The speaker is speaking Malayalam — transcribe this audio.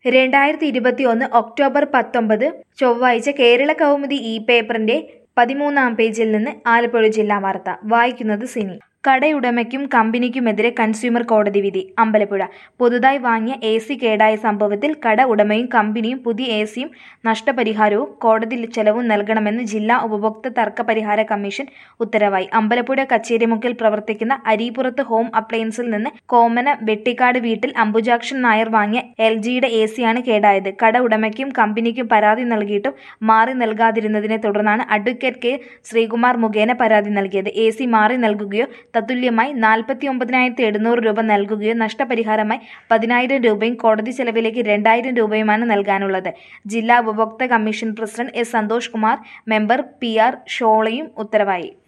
രണ്ടായിരത്തി ഇരുപത്തി ഒന്ന് ഒക്ടോബർ പത്തൊമ്പത് ചൊവ്വാഴ്ച കേരള കൗമുദി ഇ പേപ്പറിന്റെ പതിമൂന്നാം പേജിൽ നിന്ന് ആലപ്പുഴ ജില്ലാ വാർത്ത വായിക്കുന്നത് സിനി കടയുടമയ്ക്കും കമ്പനിക്കുമെതിരെ കൺസ്യൂമർ കോടതി വിധി അമ്പലപ്പുഴ പുതുതായി വാങ്ങിയ എ സി കേടായ സംഭവത്തിൽ കട ഉടമയും കമ്പനിയും പുതിയ എ സിയും നഷ്ടപരിഹാരവും കോടതി ചെലവും നൽകണമെന്ന് ജില്ലാ ഉപഭോക്തൃ തർക്ക പരിഹാര കമ്മീഷൻ ഉത്തരവായി അമ്പലപ്പുഴ കച്ചേരിമുക്കിൽ പ്രവർത്തിക്കുന്ന അരീപ്പുറത്ത് ഹോം അപ്ലയൻസിൽ നിന്ന് കോമന വെട്ടിക്കാട് വീട്ടിൽ അംബുജാക്ഷൻ നായർ വാങ്ങിയ എൽ ജിയുടെ എ സിയാണ് കേടായത് കട ഉടമയ്ക്കും കമ്പനിക്കും പരാതി നൽകിയിട്ടും മാറി നൽകാതിരുന്നതിനെ തുടർന്നാണ് അഡ്വക്കേറ്റ് കെ ശ്രീകുമാർ മുഖേന പരാതി നൽകിയത് എ സി മാറി നൽകുകയോ തത്തുല്യമായി നാൽപ്പത്തി ഒമ്പതിനായിരത്തി എഴുന്നൂറ് രൂപ നൽകുകയോ നഷ്ടപരിഹാരമായി പതിനായിരം രൂപയും കോടതി ചെലവിലേക്ക് രണ്ടായിരം രൂപയുമാണ് നൽകാനുള്ളത് ജില്ലാ ഉപഭോക്തൃ commission president S Santhosh Kumar member P R ഷോളയും ഉത്തരവായി